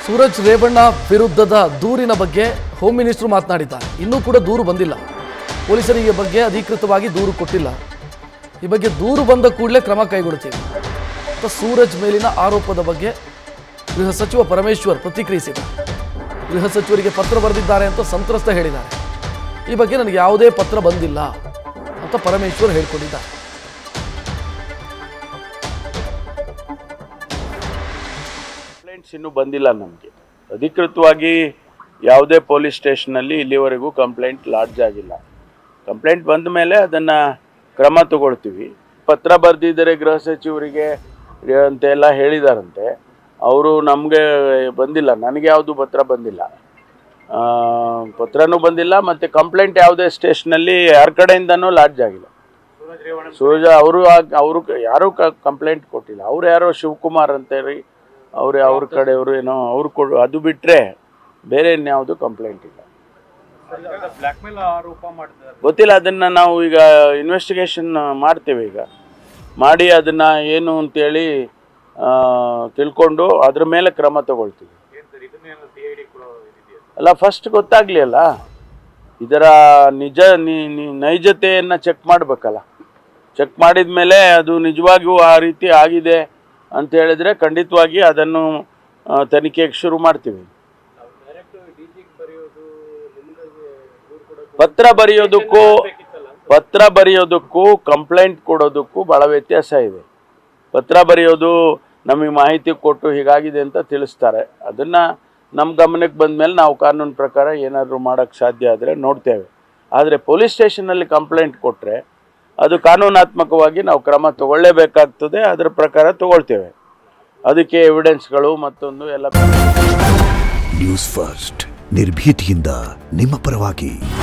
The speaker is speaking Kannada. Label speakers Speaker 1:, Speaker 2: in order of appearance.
Speaker 1: ಸೂರಜ್ ರೇವಣ್ಣ ವಿರುದ್ಧದ ದೂರಿನ ಬಗ್ಗೆ ಹೋಮ್ ಮಿನಿಸ್ಟರ್ ಮಾತನಾಡಿದ್ದಾರೆ ಇನ್ನೂ ಕೂಡ ದೂರು ಬಂದಿಲ್ಲ ಪೊಲೀಸರಿಗೆ ಬಗ್ಗೆ ಅಧಿಕೃತವಾಗಿ ದೂರು ಕೊಟ್ಟಿಲ್ಲ ಈ ಬಗ್ಗೆ ದೂರು ಬಂದ ಕೂಡಲೇ ಕ್ರಮ ಕೈಗೊಳ್ಳುತ್ತೀವಿ ಅಂತ ಸೂರಜ್ ಮೇಲಿನ ಆರೋಪದ ಬಗ್ಗೆ ಗೃಹ ಸಚಿವ ಪರಮೇಶ್ವರ್ ಪ್ರತಿಕ್ರಿಯಿಸಿದ್ದಾರೆ ಗೃಹ ಸಚಿವರಿಗೆ ಪತ್ರ ಬರೆದಿದ್ದಾರೆ ಅಂತ ಸಂತ್ರಸ್ತ ಹೇಳಿದ್ದಾರೆ ಈ ಬಗ್ಗೆ ನನಗೆ ಯಾವುದೇ ಪತ್ರ ಬಂದಿಲ್ಲ ಅಂತ ಪರಮೇಶ್ವರ್ ಹೇಳ್ಕೊಂಡಿದ್ದಾರೆ
Speaker 2: ಕಂಪ್ಲೇಂಟ್ಸ್ ಇನ್ನೂ ಬಂದಿಲ್ಲ ನಮಗೆ ಅಧಿಕೃತವಾಗಿ ಯಾವುದೇ ಪೊಲೀಸ್ ಸ್ಟೇಷನಲ್ಲಿ ಇಲ್ಲಿವರೆಗೂ ಕಂಪ್ಲೇಂಟ್ ಲಾಡ್ಜ್ ಆಗಿಲ್ಲ ಕಂಪ್ಲೇಂಟ್ ಬಂದ ಮೇಲೆ ಅದನ್ನು ಕ್ರಮ ತಗೊಳ್ತೀವಿ ಪತ್ರ ಬರೆದಿದ್ದಾರೆ ಗೃಹ ಸಚಿವರಿಗೆ ಅಂತೆಲ್ಲ ಹೇಳಿದಾರಂತೆ ಅವರು ನಮಗೆ ಬಂದಿಲ್ಲ ನನಗೆ ಯಾವುದು ಪತ್ರ ಬಂದಿಲ್ಲ ಆ, ಪತ್ರನೂ ಬಂದಿಲ್ಲ ಮತ್ತು ಕಂಪ್ಲೇಂಟ್ ಯಾವುದೇ ಸ್ಟೇಷನಲ್ಲಿ ಯಾರ ಕಡೆಯಿಂದನೂ ಲಾಡ್ಜ್ ಆಗಿಲ್ಲ ಸೂರಜ ಅವರು ಅವರು ಯಾರೂ ಕಂಪ್ಲೇಂಟ್ ಕೊಟ್ಟಿಲ್ಲ ಅವ್ರು ಯಾರೋ ಶಿವಕುಮಾರ್ ಅಂತೇಳಿ ಅವ್ರು ಅವ್ರ ಕಡೆಯವರು ಏನೋ ಅವ್ರು ಕೊಡು ಅದು ಬಿಟ್ಟರೆ ಬೇರೆ ಇನ್ಯಾವುದು ಕಂಪ್ಲೇಂಟ್ ಇಲ್ಲ
Speaker 3: ಬ್ಲಾಕ್ ಮೇಲ್ ಆರೋಪ ಮಾಡ್ತಿದ್ದಾರೆ
Speaker 2: ಗೊತ್ತಿಲ್ಲ ಅದನ್ನು ನಾವು ಈಗ ಇನ್ವೆಸ್ಟಿಗೇಷನ್ ಮಾಡ್ತೇವೆ ಈಗ ಮಾಡಿ ಅದನ್ನು ಏನು ಅಂತೇಳಿ ಆ, ತಿಳ್ಕೊಂಡು ಅದ್ರ ಮೇಲೆ ಕ್ರಮ ತಗೊಳ್ತೀವಿ
Speaker 3: ಏನ್ ಸರ್ ಇದನ್ನೇನು ಸಿ ಐ ಡಿ ಕೂಡ ಇದೆಯಾ
Speaker 2: ಅಲ್ಲ ಫಸ್ಟ್ ಗೊತ್ತಾಗ್ಲಿ ಅಲ್ಲ ಇದರ ನಿಜ ನಿ- ನಿ- ನೈಜತೆಯನ್ನು ಚೆಕ್ ಮಾಡಬೇಕಲ್ಲ ಚೆಕ್ ಮಾಡಿದ ಮೇಲೆ ಅದು ನಿಜವಾಗಿಯೂ ಆ ರೀತಿ ಆಗಿದೆ ಅಂತ ಹೇಳಿದ್ರೆ ಖಂಡಿತವಾಗಿ ಅದನ್ನು ಆ, ತನಿಖೆಗೆ ಶುರು ಮಾಡ್ತೀವಿ ಪತ್ರ ಬರೆಯೋದಕ್ಕೂ ಪತ್ರ ಬರೆಯೋದಕ್ಕೂ ಕಂಪ್ಲೇಂಟ್ ಕೊಡೋದಕ್ಕೂ ಭಾಳ ವ್ಯತ್ಯಾಸ ಇದೆ ಪತ್ರ ಬರೆಯೋದು ನಮಗೆ ಮಾಹಿತಿ ಕೊಟ್ಟು ಹೀಗಾಗಿದೆ ಅಂತ ತಿಳಿಸ್ತಾರೆ ಅದನ್ನು ನಮ್ಮ ಗಮನಕ್ಕೆ ಬಂದ ಮೇಲೆ ನಾವು ಕಾನೂನು ಪ್ರಕಾರ ಏನಾದರೂ ಮಾಡೋಕ್ಕೆ ಸಾಧ್ಯ ಆದರೆ ನೋಡ್ತೇವೆ ಆದರೆ ಪೊಲೀಸ್ ಸ್ಟೇಷನಲ್ಲಿ ಕಂಪ್ಲೇಂಟ್ ಕೊಟ್ಟರೆ ಅದು ಕಾನೂನಾತ್ಮಕವಾಗಿ ನಾವು ಕ್ರಮ ತಗೊಳ್ಳೇಬೇಕಾಗ್ತದೆ ಅದರ ಪ್ರಕಾರ ತಗೊಳ್ತೇವೆ ಅದಕ್ಕೆ ಎವಿಡೆನ್ಸ್ಗಳು ಮತ್ತೊಂದು ಎಲ್ಲ
Speaker 4: ನ್ಯೂಸ್ ಫಸ್ಟ್ ನಿರ್ಭೀತಿಯಿಂದ ನಿಮ್ಮ ಪರವಾಗಿ